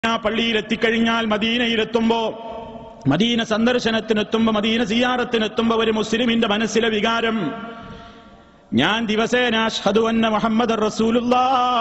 ആ പള്ളിയിൽ എത്തിക്കഴിഞ്ഞാൽ മദീനയിലെത്തുമ്പോ മദീന സന്ദർശനത്തിനെത്തുമ്പോ മദീന സിയാറത്തിനെത്തുമ്പോ ഒരു മുസ്ലിമിന്റെ മനസ്സിലെ വികാരം ഞാൻ ദിവസേന അഷ്ഹദു അന്ന മുഹമ്മദ് റസൂലുള്ള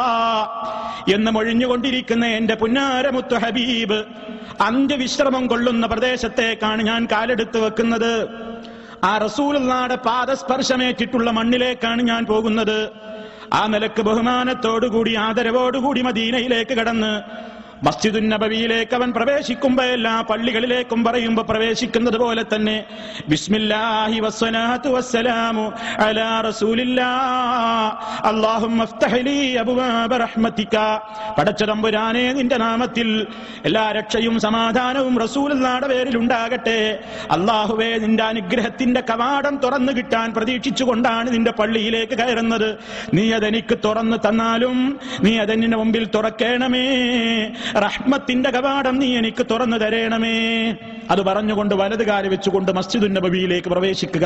എന്ന് മൊഴിഞ്ഞുകൊണ്ടിരിക്കുന്ന എന്റെ പുന്നാരമുത്തു ഹബീബ് അന്ത്യവിശ്രമം കൊള്ളുന്ന പ്രദേശത്തേക്കാണ് ഞാൻ കാലെടുത്ത് വെക്കുന്നത് ആ റസൂലുള്ളാടെ പാദസ്പർശമേറ്റിട്ടുള്ള മണ്ണിലേക്കാണ് ഞാൻ പോകുന്നത് ആ നിലക്ക് ബഹുമാനത്തോടുകൂടി ആദരവോടുകൂടി മദീനയിലേക്ക് കടന്ന് മസ്ജിദുൻ നബവിയിലേക്ക് അവൻ പ്രവേശിക്കുമ്പോ എല്ലാ പള്ളികളിലേക്കും പറയുമ്പോ പ്രവേശിക്കുന്നത് പോലെ തന്നെ ബിസ്മില്ലാഹി വസ്സലാത്തു വസ്സലാമു അലാ റസൂലില്ലാ അല്ലാഹുമ്മ അഫ്തഹ് ലീ അബ്വാബ റഹ്മതിക പടച്ച തമ്പുരാനെ നിന്റെ നാമത്തിൽ എല്ലാ രക്ഷയും സമാധാനവും റസൂലുള്ളാടെ പേരിൽ ഉണ്ടാകട്ടെ അള്ളാഹുവേ നിന്റെ അനുഗ്രഹത്തിന്റെ കവാടം തുറന്നു കിട്ടാൻ പ്രതീക്ഷിച്ചുകൊണ്ടാണ് നിന്റെ പള്ളിയിലേക്ക് കയറുന്നത് നീ അതെനിക്ക് തുറന്നു തന്നാലും നീ അതെന്നിന്റെ മുമ്പിൽ തുറക്കേണമേ റഹ്മത്തിന്റെ കവാടം നീ എനിക്ക് തുറന്നു തരേണമേ അത് പറഞ്ഞുകൊണ്ട് വലത് കാല് വെച്ചുകൊണ്ട് മസ്ജിദുൻ നബവിയിലേക്ക് പ്രവേശിക്കുക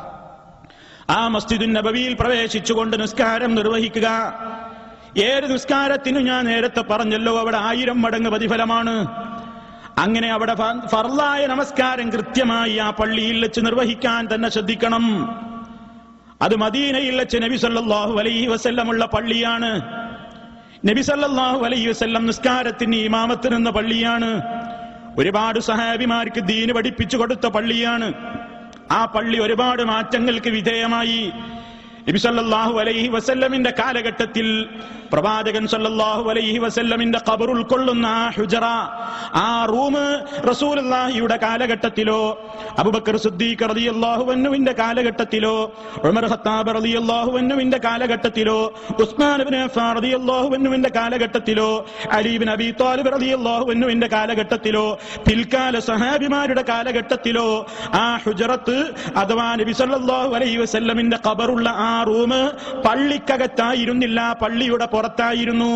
ആ മസ്ജിദുൻ നബവിയിൽ പ്രവേശിച്ചുകൊണ്ട് നിസ്കാരം നിർവഹിക്കുക ഏത് നിസ്കാരത്തിനു ഞാൻ നേരത്തെ പറഞ്ഞല്ലോ അവിടെ ആയിരം മടങ്ങ് പ്രതിഫലമാണ് അങ്ങനെ അവിടെ ഫ- ഫർലായ നമസ്കാരം കൃത്യമായി ആ പള്ളിയിൽ വെച്ച് നിർവഹിക്കാൻ തന്നെ ശ്രദ്ധിക്കണം അത് മദീനയിൽ വെച്ച് നബി സല്ലല്ലാഹു അലൈഹി വസല്ലമുള്ള പള്ളിയാണ് നബി സല്ലല്ലാഹു അലൈഹി വസല്ലം നിസ്കാരത്തിന് ഇമാമത്ത് നിന്ന പള്ളിയാണ് ഒരുപാട് സഹാബിമാർക്ക് ദീന് പഠിപ്പിച്ചു കൊടുത്ത പള്ളിയാണ് ആ പള്ളി ഒരുപാട് മാറ്റങ്ങൾക്ക് വിധേയമായി നബി സല്ലല്ലാഹു അലൈഹി വസല്ലമിന്റെ കാലഘട്ടത്തിൽ പ്രവാചകൻ സല്ലല്ലാഹു അലൈഹി വസല്ലമിന്റെ ഖബർ ഉൾക്കൊള്ളുന്ന ആ ഹുജറ ആ റൂം റസൂലുള്ളാഹിയുടെ കാലഘട്ടത്തിലോ അബൂബക്കർ സിദ്ദീഖ് റളിയല്ലാഹു അൻഹുവിന്റെ കാലഘട്ടത്തിലോ ഉമർ ഖത്താബ് റളിയല്ലാഹു അൻഹുവിന്റെ കാലഘട്ടത്തിലോ ഉസ്മാൻ ഇബ്നു അഫ്ഫാൻ റളിയല്ലാഹു അൻഹുവിന്റെ കാലഘട്ടത്തിലോ അലി ഇബ്നു അബീ ത്വാലിബ് റളിയല്ലാഹു അൻഹുവിന്റെ കാലഘട്ടത്തിലോ പിൽക്കാല സഹാബിമാരുടെ കാലഘട്ടത്തിലോ ആ ഹുജറത്ത് അഥവാ നബി സല്ലല്ലാഹു അലൈഹി വസല്ലമിന്റെ ഖബറുള്ള ആ റൂം പള്ളിക്കകത്തായിരുന്നില്ല പള്ളിയുടെ പുറത്തായിരുന്നു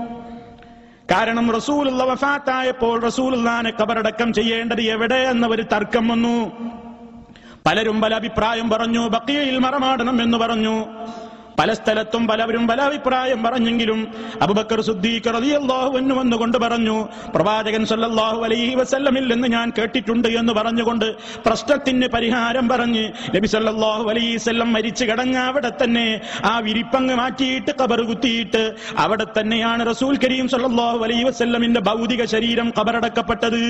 കാരണം റസൂലുള്ള വഫാത്തായപ്പോൾ റസൂലുള്ളാനെ ഖബറടക്കം ചെയ്യേണ്ടത് എവിടെ എന്ന ഒരു തർക്കം വന്നു പലരും പല അഭിപ്രായം പറഞ്ഞു ബക്കിയയിൽ മറമാടണം എന്ന് പറഞ്ഞു പല സ്ഥലത്തും പലവരും പല അഭിപ്രായം പറഞ്ഞെങ്കിലും അബുബക്കർ സുദ്ദീഖ് റളിയല്ലാഹു അൻഹു വന്നുകൊണ്ട് പറഞ്ഞു പ്രവാചകൻ സല്ലല്ലാഹു അലൈഹി വസല്ലമിൽ എന്ന് ഞാൻ കേട്ടിട്ടുണ്ട് എന്ന് പറഞ്ഞുകൊണ്ട് പ്രശ്നത്തിന് പരിഹാരം പറഞ്ഞ് നബി സല്ലല്ലാഹു അലൈഹി വസല്ലം മരിച്ചു കിടങ്ങ അവിടെ തന്നെ ആ വിരിപ്പങ്ങ് മാറ്റിയിട്ട് കബർ കുത്തിയിട്ട് അവിടെ തന്നെയാണ് റസൂൽ കരീം സല്ലല്ലാഹു അലൈഹി വസല്ലമിന്റെ ഭൗതിക ശരീരം കബറടക്കപ്പെട്ടത്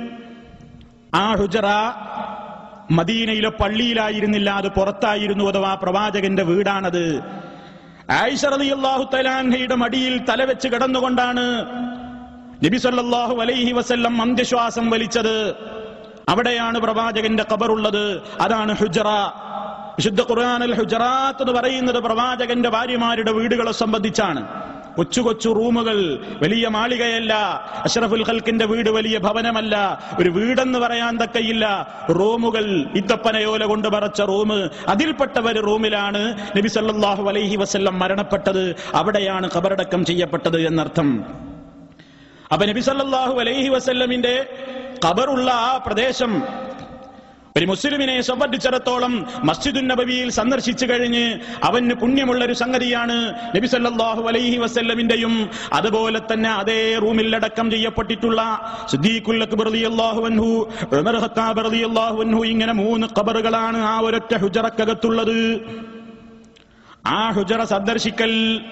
ആ ഹുജറ മദീനയിലെ പള്ളിയിലായിരുന്നില്ല അത് പുറത്തായിരുന്നു അഥവാ പ്രവാചകന്റെ വീടാണത് ആയിഷ റളിയല്ലാഹു തലാൻഹയുടെ മടിയിൽ തലവെച്ച് കിടന്നുകൊണ്ടാണ് നബി സല്ലല്ലാഹു അലൈഹി വസല്ലം അന്ത്യശ്വാസം വലിച്ചത് അവിടെയാണ് പ്രവാചകന്റെ ഖബറുള്ളത് അതാണ് ഹുജറ വിശുദ്ധ ഖുർആനിൽ ഹുജറാത്ത് എന്ന് പറയുന്നത് പ്രവാചകന്റെ ഭാര്യമാരുടെ വീടുകളെ സംബന്ധിച്ചാണ് കൊച്ചു കൊച്ചു റൂമുകൾ വലിയ മാളികയല്ല അഷ്റഫുൽ ഖൽക്കിന്റെ വീട് വലിയ ഭവനമല്ല ഒരു വീടെന്ന് പറയാൻ തക്കയില്ല റൂമുകൾ ഇത്തപ്പനയോല കൊണ്ട് മറച്ച റൂം അതിൽപ്പെട്ട ഒരു റൂമിലാണ് നബി സല്ലല്ലാഹു അലൈഹി വസല്ലം മരണപ്പെട്ടത് അവിടെയാണ് ഖബറടക്കം ചെയ്യപ്പെട്ടത് എന്നർത്ഥം അപ്പൊ നബി സല്ലല്ലാഹു അലൈഹി വസല്ലമിന്റെ ഖബറുള്ള ആ പ്രദേശം ഒരു മുസ്ലിമിനെ സംബന്ധിച്ചിടത്തോളം മസ്ജിദുൻ നബവിയിൽ സന്ദർശിച്ചു കഴിഞ്ഞ് അവന് പുണ്യമുള്ള ഒരു സംഗതിയാണ് നബി സല്ലല്ലാഹു അലൈഹി വസല്ലമിന്റെയും അതുപോലെ തന്നെ അതേ റൂമിൽ അടക്കം ചെയ്യപ്പെട്ടിട്ടുള്ള സിദ്ദീഖുൽ അക്ബർ റളിയല്ലാഹു അൻഹു ഉമർ ഖത്താബ് റളിയല്ലാഹു അൻഹു ഇങ്ങനെ മൂന്ന് ഖബറുകളാണ് ആ ഒരൊറ്റ ഹുജറക്കകത്തുള്ളത് ആ ഹുജറ സന്ദർശിക്കൽ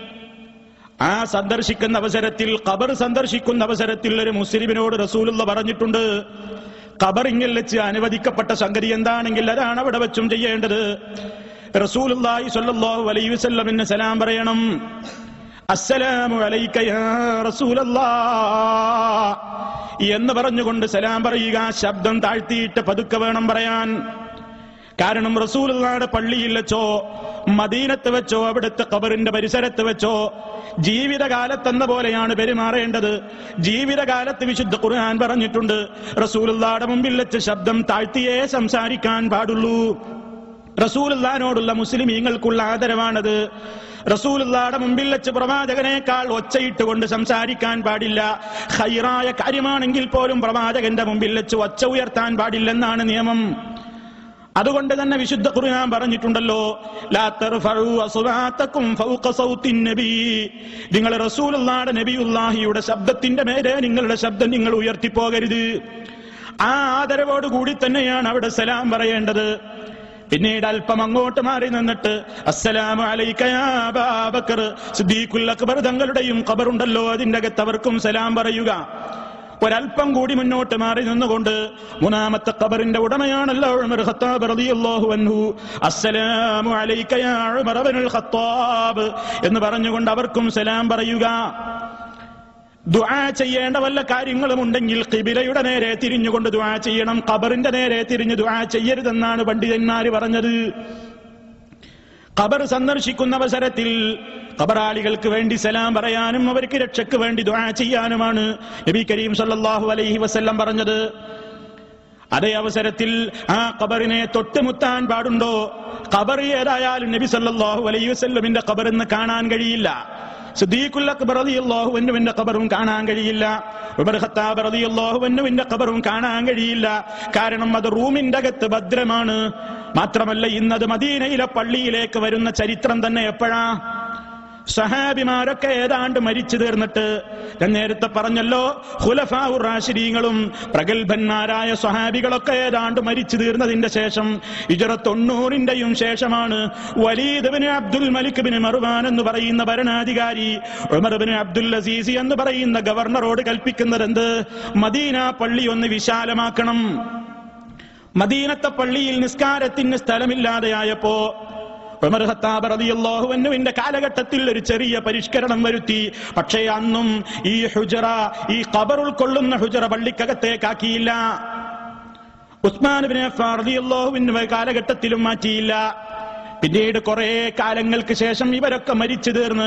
ആ സന്ദർശിക്കുന്ന അവസരത്തിൽ ഖബർ സന്ദർശിക്കുന്ന അവസരത്തിൽ ഒരു മുസ്ലിമിനോട് റസൂലുള്ള പറഞ്ഞിട്ടുണ്ട് ഖബറിങ്ങിൽ വെച്ച് അനുവദിക്കപ്പെട്ട സംഗതി എന്താണെങ്കിൽ അതാണ് അവിടെ വെച്ചും ചെയ്യേണ്ടത് റസൂലുള്ളാഹി സ്വല്ലല്ലാഹു അലൈഹി വസല്ലമിന് സലാം പറയണം അസ്സലാമു അലൈക യാ റസൂലല്ലാഹ് എന്ന് പറഞ്ഞുകൊണ്ട് സലാം പറയുക ശബ്ദം താഴ്ത്തിയിട്ട് പതുക്കെ വേണം പറയാൻ കാരണം റസൂലുള്ളാടെ പള്ളിയിൽ വെച്ചോ മദീനത്ത് വെച്ചോ അവിടുത്തെ ഖബറിന്റെ പരിസരത്ത് വെച്ചോ ജീവിതകാലത്തെന്ന പോലെയാണ് പെരുമാറേണ്ടത് ജീവിതകാലത്ത് വിശുദ്ധ ഖുർആൻ പറഞ്ഞിട്ടുണ്ട് റസൂലുള്ളാടെ മുമ്പിൽ വെച്ച് ശബ്ദം താഴ്ത്തിയേ സംസാരിക്കാൻ പാടുള്ളൂ റസൂലുള്ളാനോടുള്ള മുസ്ലിമീങ്ങൾക്കുള്ള ആദരവാണത് റസൂലുള്ളാടെ മുമ്പിൽ വെച്ച് പ്രവാചകനേക്കാൾ ഒച്ചയിട്ടുകൊണ്ട് സംസാരിക്കാൻ പാടില്ല ഹൈറായ കാര്യമാണെങ്കിൽ പോലും പ്രവാചകന്റെ മുമ്പിൽ വെച്ച് ഒച്ച ഉയർത്താൻ പാടില്ലെന്നാണ് നിയമം അതുകൊണ്ട് തന്നെ വിശുദ്ധ ഖുർആൻ പറഞ്ഞിട്ടുണ്ടല്ലോ ലാ തർഫഉ അസ്വാതക്കും ഫൗക സൗത്തിൻ നബി നിങ്ങൾ റസൂലുള്ളാഹിയുടെ നബിയുള്ളാഹിയുടെ ശബ്ദത്തിന്റെ മേലെ നിങ്ങളുടെ ശബ്ദം നിങ്ങൾ ഉയർത്തിപ്പോകരുത് ആ ആദരവോട് കൂടി തന്നെയാണ് അവിടെ സലാം പറയേണ്ടത് പിന്നീട് അല്പം അങ്ങോട്ട് മാറി നിന്നിട്ട് അസ്സലാമു അലൈക യാ അബാബക്കർ സിദ്ദീഖുൽ അക്ബർ തങ്ങളുടെയും ഖബറുണ്ടല്ലോ അതിന്റെ അകത്ത് അവർക്കും സലാം പറയുക ഒരല്പം കൂടി മുന്നോട്ട് മാറി നിന്നുകൊണ്ട് മൂന്നാമത്തെ ഖബറിന്റെ ഉടമയാണല്ലോ ഉമർ ഖത്താബ് റളിയല്ലാഹു അൻഹു അസ്സലാമു അലൈക യാ ഉമർ ഇബ്നുൽ ഖത്താബ് എന്ന് പറഞ്ഞുകൊണ്ട് അവർക്കും സലാം പറയുക ദുആ ചെയ്യേണ്ട വല്ല കാര്യങ്ങളും ഉണ്ടെങ്കിൽ കിബിലയുടെ നേരെ തിരിഞ്ഞുകൊണ്ട് ദുആ ചെയ്യണം ഖബറിന്റെ നേരെ തിരിഞ്ഞ് ദുആ ചെയ്യരുതെന്നാണ് പണ്ഡിതന്മാര് പറഞ്ഞത് ഖബർ സന്ദർശിക്കുന്ന അവസരത്തിൽ ഖബറാളികൾക്ക് വേണ്ടി സലാം പറയാനും അവർക്ക് രക്ഷയ്ക്ക് വേണ്ടി ദുആ ചെയ്യാനുമാണ് നബി കരീം സല്ലല്ലാഹു അലൈഹി വസല്ലം പറഞ്ഞത് അതേ അവസരത്തിൽ ആ ഖബറിനെ തൊട്ടുമുത്താൻ പാടുണ്ടോ ഖബർ ഏതായാലും നബി സല്ലല്ലാഹു അലൈഹി വസല്ലമിന്റെ ഖബർ എന്ന് കാണാൻ കഴിയില്ല സിദ്ദീഖുൽ അക്ബർ റളിയല്ലാഹു അൻഹുവിന്റെ ഖബറും കാണാൻ കഴിയില്ല ഉമർ ഖത്താബ് റളിയല്ലാഹു അൻഹുവിന്റെ ഖബറും കാണാൻ കഴിയില്ല കാരണം അത് റൂമിന്റെ അകത്ത് ഭദ്രമാണ് മാത്രമല്ല ഇന്നത് മദീനയിലെ പള്ളിയിലേക്ക് വരുന്ന ചരിത്രം തന്നെ എപ്പോഴാ സഹാബിമാരൊക്കെ ഏതാണ്ട് മരിച്ചു തീർന്നിട്ട് ഞാൻ നേരത്തെ പറഞ്ഞല്ലോ ഹുലഫാവുർ റാഷിദീങ്ങളും പ്രഗത്ഭന്മാരായ സ്വഹാബികളൊക്കെ ഏതാണ്ട് മരിച്ചു തീർന്നതിന്റെ ശേഷം ഇജറ തൊണ്ണൂറിന്റെയും ശേഷമാണ് Walid bin Abdul Malik bin Marwan എന്ന് പറയുന്ന ഭരണാധികാരി ഉമർ ബിൻ അബ്ദുൽ അസീസി എന്ന് പറയുന്ന ഗവർണറോട് കൽപ്പിക്കുന്നത് എന്ത് മദീന പള്ളി ഒന്ന് വിശാലമാക്കണം മദീനത്തെ പള്ളിയിൽ നിസ്കാരത്തിന് സ്ഥലമില്ലാതെയായപ്പോ ഉമർ ഖത്താബ് റളിയല്ലാഹു അൻഹുവിന്റെ കാലഘട്ടത്തിൽ ഒരു ചെറിയ പരിഷ്കരണം വരുത്തി പക്ഷേ അന്നും ഈ ഹുജറ ഈ ഖബർ ഉൾക്കൊള്ളുന്ന ഹുജറ പള്ളിക്കകത്തേക്കാക്കിയില്ല ഉസ്മാൻ ബിൻ അഫ്ഫാൻ റളിയല്ലാഹു അൻഹു കാലഘട്ടത്തിലും മാറ്റിയില്ല പിന്നീട് കുറെ കാലങ്ങൾക്ക് ശേഷം ഇവരൊക്കെ മരിച്ചു തീർന്ന്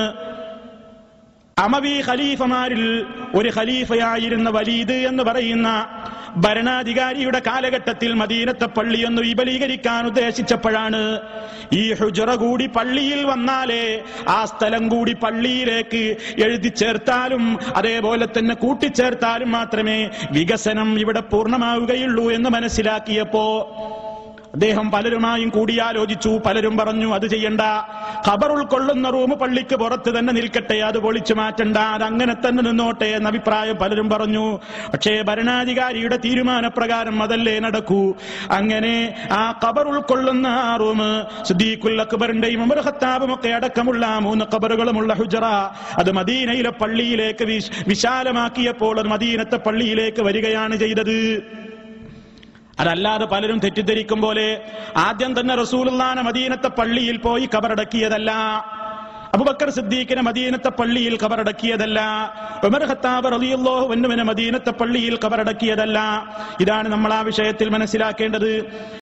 അമവി ഖലീഫമാരിൽ ഒരു ഖലീഫയായിരുന്ന വലീദ് എന്ന് പറയുന്ന ഭരണാധികാരിയുടെ കാലഘട്ടത്തിൽ മദീനത്തെ പള്ളിയൊന്ന് വിപുലീകരിക്കാൻ ഉദ്ദേശിച്ചപ്പോഴാണ് ഈ ഹുജറ കൂടി പള്ളിയിൽ വന്നാലേ ആ സ്ഥലം കൂടി പള്ളിയിലേക്ക് എഴുതി ചേർത്താലും അതേപോലെ തന്നെ കൂട്ടിച്ചേർത്താലും മാത്രമേ വികസനം ഇവിടെ പൂർണ്ണമാവുകയുള്ളൂ എന്ന് മനസ്സിലാക്കിയപ്പോ അദ്ദേഹം പലരുമായും കൂടിയാലോചിച്ചു പലരും പറഞ്ഞു അത് ചെയ്യണ്ട ഖബർ ഉൾക്കൊള്ളുന്ന റൂം പള്ളിക്ക് പുറത്ത് തന്നെ നിൽക്കട്ടെ അത് പൊളിച്ചു മാറ്റണ്ട അത് അങ്ങനെ തന്നെ നിന്നോട്ടെ എന്ന അഭിപ്രായം പലരും പറഞ്ഞു പക്ഷേ ഭരണാധികാരിയുടെ തീരുമാനപ്രകാരം അതല്ലേ നടക്കൂ അങ്ങനെ ആ ഖബർ ഉൾക്കൊള്ളുന്ന ആ റൂം സുദ്ദീഖുൽ അക്ബറിന്റെയും ഉമർ ഖത്താബും ഒക്കെ അടക്കമുള്ള മൂന്ന് ഖബറുകളുമുള്ള ഹുജറ അത് മദീനയിലെ പള്ളിയിലേക്ക് വിശ്- വിശാലമാക്കിയപ്പോൾ അത് മദീനത്തെ പള്ളിയിലേക്ക് വരികയാണ് ചെയ്തത് അതല്ലാതെ പലരും തെറ്റിദ്ധരിക്കും പോലെ ആദ്യം തന്നെ റസൂലുള്ളാനെ മദീനത്തെ പള്ളിയിൽ പോയി കബറടക്കിയതല്ല അബുബക്കർ സിദ്ദീഖിനെ മദീനത്തെ പള്ളിയിൽ കബറടക്കിയതല്ല ഉമർ ഖത്താബ് റളിയല്ലാഹു അൻഹുവിനെ മദീനത്തെ പള്ളിയിൽ കബറടക്കിയതല്ല ഇതാണ് നമ്മൾ ആ വിഷയത്തിൽ മനസ്സിലാക്കേണ്ടത്